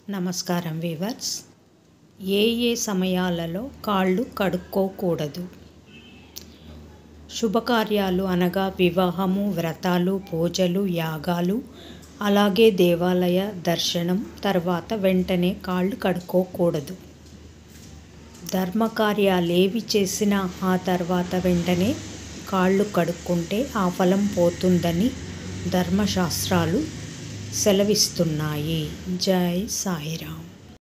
నమస్కారం వీవర్స్ ఏ ఏ సమయాలలో కాళ్ళు కడుక్కోకూడదు శుభకార్యాలు అనగా వివాహము వ్రతాలు పూజలు యాగాలు అలాగే దేవాలయ దర్శనం తర్వాత వెంటనే కాళ్ళు కడుక్కోకూడదు ధర్మకార్యాలు ఏవి చేసినా ఆ తర్వాత వెంటనే కాళ్ళు కడుక్కుంటే ఆ ఫలం పోతుందని ధర్మశాస్త్రాలు సెలవిస్తున్నాయి జై సాయిరామ్